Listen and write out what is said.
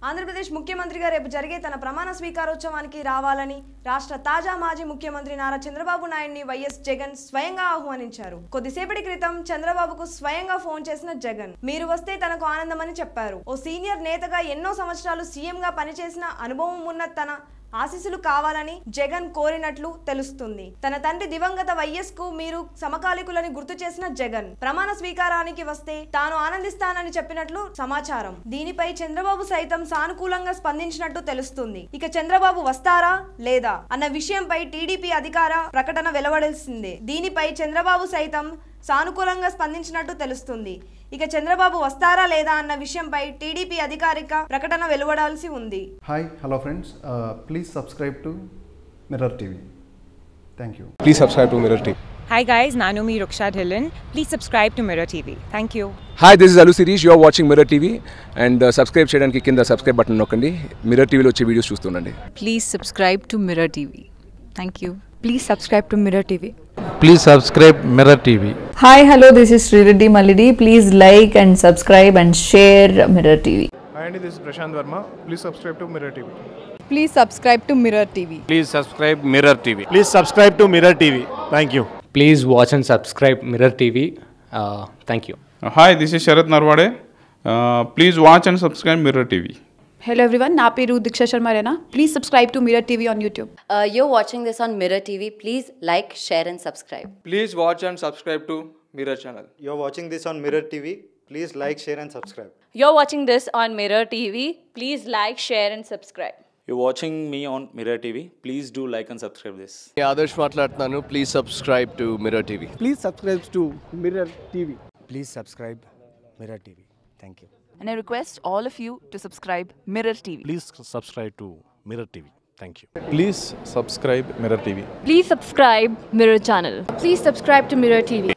ఆంధ్రప్రదేశ్ ముఖ్యమంత్రిగా రేపు జరిగే తన ప్రమాణ స్వీకారోత్సవానికి రావాలని రాష్ట్ర తాజా మాజీ ముఖ్యమంత్రి నారా చంద్రబాబు నాయుడిని వైఎస్ జగన్ స్వయంగా ఆహ్వానించారు కొద్దిసేపటి క్రితం చంద్రబాబుకు స్వయంగా ఫోన్ చేసిన జగన్ మీరు వస్తే తనకు ఆనందమని చెప్పారు ఓ సీనియర్ నేతగా ఎన్నో సంవత్సరాలు సీఎంగా పనిచేసిన అనుభవం ఉన్న తన ఆశీస్సులు కావాలని జగన్ కోరినట్లు తెలుస్తుంది తన తండ్రి దివంగత వైఎస్ కు మీరు సమకాలికులని గుర్తు చేసిన జగన్ ప్రమాణ స్వీకారానికి వస్తే తాను ఆనందిస్తానని చెప్పినట్లు సమాచారం దీనిపై చంద్రబాబు సైతం సానుకూలంగా స్పందించినట్టు తెలుస్తుంది ఇక చంద్రబాబు వస్తారా లేదా అన్న విషయంపై టీడీపీ అధికార ప్రకటన వెలువడాల్సిందే దీనిపై చంద్రబాబు సైతం సానుకూలంగా స్పందించినట్టు తెలుస్తుంది ఇక చంద్రబాబు వస్తారా లేదా అన్న విషయంపై టీడీపీ అధికారిక ప్రకటన వెలువడాల్సి ఉంది hi hello friends please subscribe to Mirror TV thank you Please subscribe to Mirror TV. Hi guys, Nanomi Ruksha Dhillon. Please subscribe to Mirror TV. Thank you. Hi this is Allu Sirish you are watching Mirror TV and subscribe చేయడానికి కింద subscribe button నొక్కండి Mirror టీవీలో వచ్చే videos చూస్తుండండి please subscribe to Mirror TV. Thank you. Please subscribe to Mirror TV. Please subscribe Mirror TV. Hi, hello, this is Srireddy Malidi. Please like and subscribe and share Mirror TV. Hi, Andy, this is Prashant Verma. Please subscribe to Mirror TV. Please subscribe to Mirror TV. Please subscribe Mirror TV. Please subscribe to Mirror TV. Thank you. Please watch and subscribe Mirror TV. Uh, thank you. Hi, this is Sharad Narwade. Uh, please watch and subscribe Mirror TV. Hello everyone, నా పేరు Deeksha Sharma Raina please subscribe to Mirror TV on YouTube Uh, you're watching this on Mirror TV. Please like, share, and subscribe. Please watch and subscribe to Mirror channel. You're watching this on Mirror TV. Please like, share, and subscribe. You're watching this on Mirror TV. Please like, share, and subscribe. You're watching me on Mirror TV. Please do like and subscribe this. Adarsh మాట్లాడుతున్నాను please subscribe to Mirror TV please subscribe to Mirror TV please subscribe Mirror TV thank you And I request all of you to subscribe Mirror TV. Please subscribe to Mirror TV. Thank you. Please subscribe Mirror TV. Please subscribe Mirror channel. Please subscribe to Mirror TV